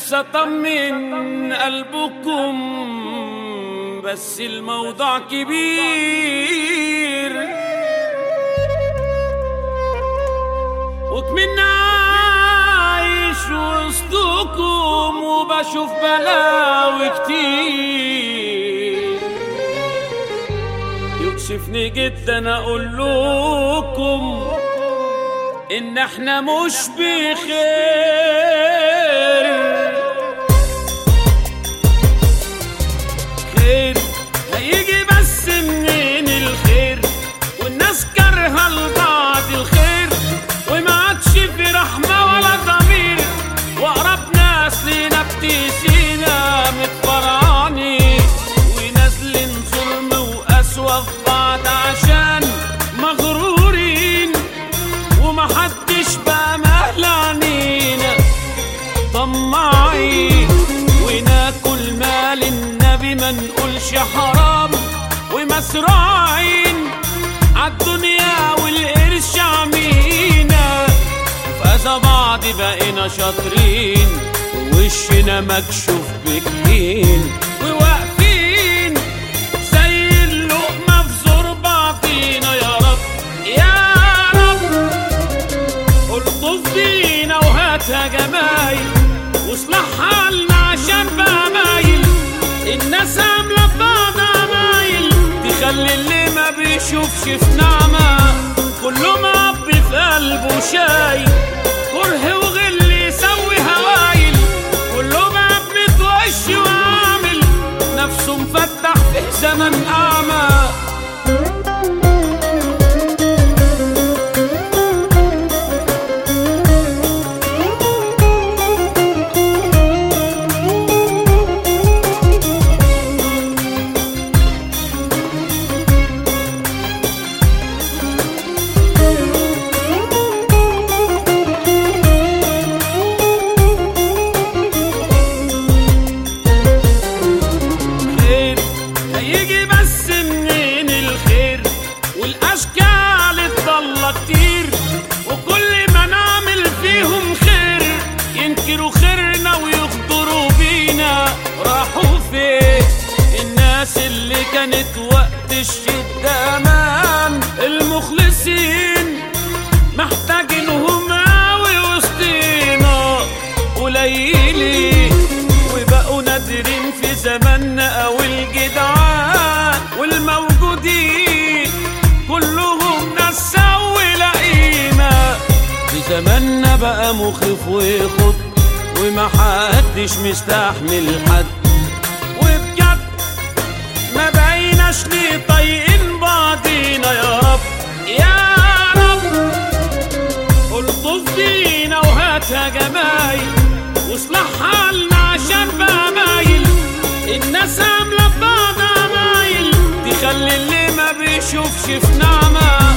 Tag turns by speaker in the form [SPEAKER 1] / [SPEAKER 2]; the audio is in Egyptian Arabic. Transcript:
[SPEAKER 1] نفسي اطمن قلبكم بس الموضوع كبير وكمن عايش وسطكم وبشوف بلاوي كتير يكشفني جدا اقول لكم ان احنا مش بخير خير هيجي بس منين الخير والناس كارهه لبعض الخير وما عادش في رحمه ولا ضمير واقرب ناس لينا ابتسينا متفرعاني ونازلين ظلم وقسوه في بعض عشان مغرورين ومحدش بقى مهل عنينا طماعين وناكل مال النبي ما نقولش حرام ومسرعين عالدنيا والقرش عمينا فاذا بعض بقينا شاطرين ووشنا مكشوف بكين وواقفين زي اللقمة في زور بعضينا يا رب يا رب الطف بينا وهاتها جمايل واصلح حالنا عشان بقى مايل الناس عاملة في بعض عمايل تخلي اللي ما بيشوفش في نعمة كله معبي في قلبه شايل كره وغل يسوي هوايل كله بقى بمتوش وعامل نفسه مفتح في زمن أعمى خير هيجي بس منين الخير والاشكال الضالة كتير وكل ما نعمل فيهم خير ينكروا خيرنا ويغدروا بينا راحوا فين الناس اللي كانت وقت الشدة امان المخلصين محتاجينهم قوي وسطينا قليلين وبقوا نادرين في زماننا او الجدعان والموجودين كلهم ناس سوي قيمة في زماننا بقى مخيف ويخط وما حدش مستحمل حد وبجد ما بقيناش ليه طايقين بعضينا يا رب يا رب الطف بينا وهاتها جمايل واصلح حالنا عشان بقى مايل الناس عاملة في بعض عمايل تخلي اللي ما بيشوفش في نعمة